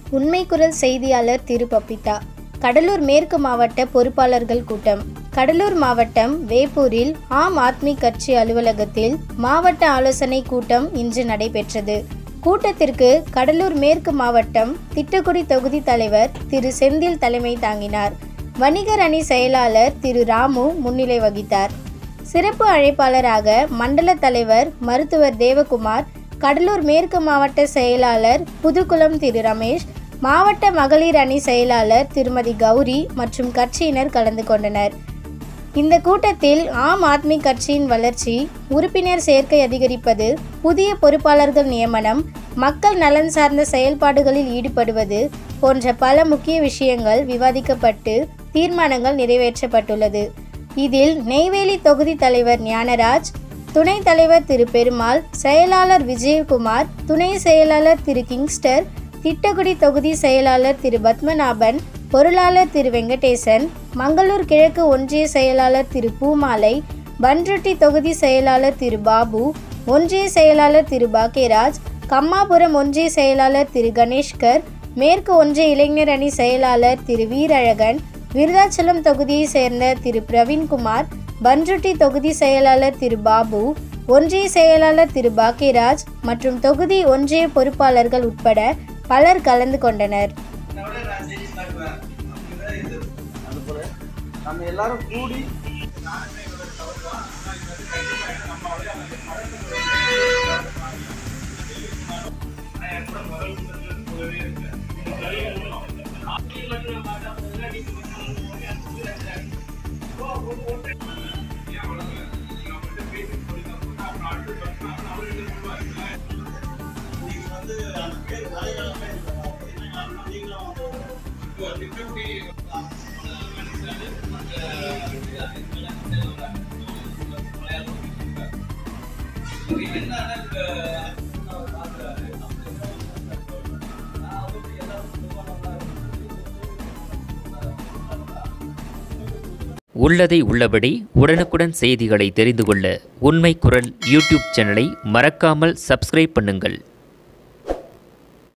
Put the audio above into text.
உண்மை குரல் செய்தியாளர் திரு பப்பிதா கடலூர் மேற்கு மாவட்ட பொறுப்பாளர்கள் கூட்டம் கடலூர் மாவட்டம் வேப்பூரில் ஆம் ஆத்மி கட்சி அலுவலகத்தில் மாவட்ட ஆலோசனை கூட்டம் இன்று நடைபெற்றது கூட்டத்திற்கு கடலூர் மேற்கு மாவட்டம் திட்டக்குடி தொகுதி தலைவர் திரு செந்தில் தலைமை தாங்கினார் வணிகர் அணி செயலாளர் திரு ராமு முன்னிலை வகித்தார் சிறப்பு அழைப்பாளராக மண்டல தலைவர் மருத்துவர் தேவகுமார் கடலூர் மேற்கு மாவட்ட செயலாளர் புதுக்குளம் திரு ரமேஷ் மாவட்ட மகளிர் அணி செயலாளர் திருமதி கௌரி மற்றும் கட்சியினர் கலந்து கொண்டனர் இந்த கூட்டத்தில் ஆம் ஆத்மி கட்சியின் வளர்ச்சி உறுப்பினர் சேர்க்கை அதிகரிப்பது புதிய பொறுப்பாளர்கள் நியமனம் மக்கள் நலன் சார்ந்த செயல்பாடுகளில் ஈடுபடுவது போன்ற பல முக்கிய விஷயங்கள் விவாதிக்கப்பட்டு தீர்மானங்கள் நிறைவேற்றப்பட்டுள்ளது இதில் நெய்வேலி தொகுதி தலைவர் ஞானராஜ் துணைத் தலைவர் திரு பெருமாள் செயலாளர் விஜயகுமார் துணை செயலாளர் திரு கிங்ஸ்டர் திட்டக்குடி தொகுதி செயலாளர் திரு பத்மநாபன் பொருளாளர் திரு வெங்கடேசன் மங்களூர் கிழக்கு ஒன்றிய செயலாளர் திரு பூமாலை பன்ருட்டி தொகுதி செயலாளர் திரு பாபு ஒன்றிய செயலாளர் திரு பாக்கியராஜ் கம்மாபுரம் ஒன்றிய செயலாளர் திரு கணேஷ்கர் மேற்கு ஒன்றிய இளைஞர் அணி செயலாளர் திரு வீரழகன் விருதாச்சலம் தொகுதியை சேர்ந்த திரு பிரவீன்குமார் பன்ருட்டி தொகுதி செயலாளர் திரு பாபு ஒன்றிய செயலாளர் திரு பாக்கியராஜ் மற்றும் தொகுதி ஒன்றிய பொறுப்பாளர்கள் உட்பட பலர் கலந்து கொண்டனர் அதுபோல நம்ம எல்லாரும் கூடி உள்ளதை உள்ளபடி உடனுக்குடன் செய்திகளை தெரிந்து கொள்ள உண்மை குரல் யூடியூப் சேனலை மறக்காமல் சப்ஸ்கிரைப் பண்ணுங்கள்